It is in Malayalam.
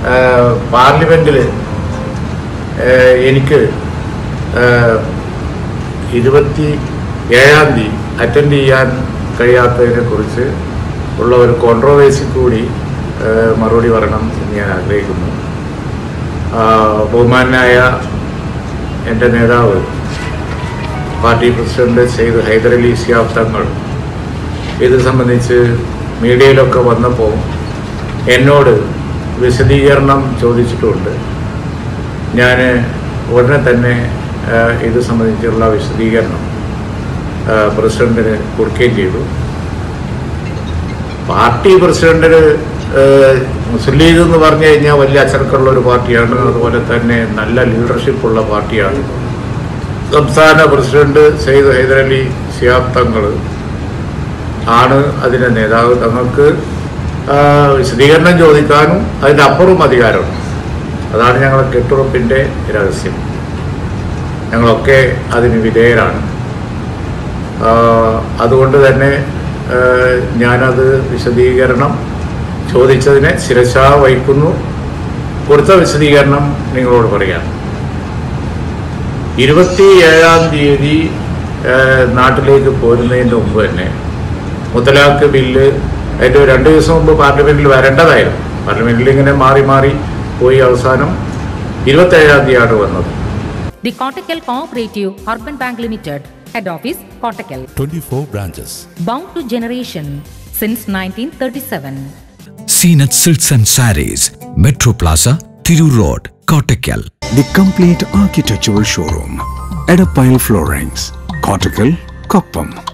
പാർലമെൻറ്റിൽ എനിക്ക് ഇരുപത്തി ഏഴാം തീയതി അറ്റൻഡ് ചെയ്യാൻ കഴിയാത്തതിനെ കുറിച്ച് ഉള്ള ഒരു കോൺട്രവേഴ്സി കൂടി ഏഹ്, മറുപടി പറയണം എന്ന് ഞാൻ ആഗ്രഹിക്കുന്നു ആ, ബഹുമാനായ എൻ്റെ നേതാവ് പാർട്ടി പ്രസിഡന്റ് സെയ്ദ് ഹൈദരലി സിയാബ് തങ്ങൾ ഇത് സംബന്ധിച്ച് മീഡിയയിലൊക്കെ വന്നപ്പോൾ എന്നോട് വിശദീകരണം ചോദിച്ചിട്ടുണ്ട് ഞാൻ ഉടനെ തന്നെ ആ, ഇത് സംബന്ധിച്ചുള്ള വിശദീകരണം ആ, പ്രസിഡന്റിന് കൊടുക്കുകയും ചെയ്തു പാർട്ടി പ്രസിഡന്റിന് ഏഹ്, മുസ്ലിം ലീഗ് എന്ന് പറഞ്ഞു കഴിഞ്ഞാൽ വലിയ അച്ചടക്കമുള്ള ഒരു പാർട്ടിയാണ് അതുപോലെ തന്നെ നല്ല ലീഡർഷിപ്പ് ഉള്ള പാർട്ടിയാണ് സംസ്ഥാന പ്രസിഡന്റ് സെയ്ദ് ഹൈദരലി സിയാബ് തങ്ങൾ ആണ് അതിൻ്റെ നേതാവ് തങ്ങൾക്ക് ആ, വിശദീകരണം ചോദിക്കാനും അതിൻ്റെ അപ്പുറവും അധികാരമുണ്ട് അതാണ് ഞങ്ങളെ കെട്ടുറപ്പിൻ്റെ രഹസ്യം ഞങ്ങളൊക്കെ അതിന് വിധേയരാണ് ആ, അതുകൊണ്ട് തന്നെ ആ, ഞാനത് വിശദീകരണം ചോദിച്ചതിനെ ശിരശാ വഹിക്കുന്നു കൊടുത്ത വിശദീകരണം നിങ്ങളോട് പറയാം ഇരുപത്തി ഏഴാം തീയതി ആ, നാട്ടിലേക്ക് പോരുന്നതിന് മുമ്പ് തന്നെ മുത്തലാഖ് ബില്ല് അതിൻ്റെ ഒരു രണ്ട് ദിവസം മുമ്പ് പാർലമെൻറ്റിൽ വരേണ്ടതായിരുന്നു പാർലമെൻറ്റിൽ ഇങ്ങനെ മാറി മാറി പോയി അവസാനം ഇരുപത്തേഴാം തീയതിയാണ് വന്നത് The Kottakkal Cooperative Urban Bank Limited, Head Office, Kottakkal. 24 branches. Bound to generation since 1937. Seenat Silks and Saris, Metro Plaza, Thiru Road, Kottakkal. The complete architectural showroom. Edapile Floorings. Cortical, Koppam.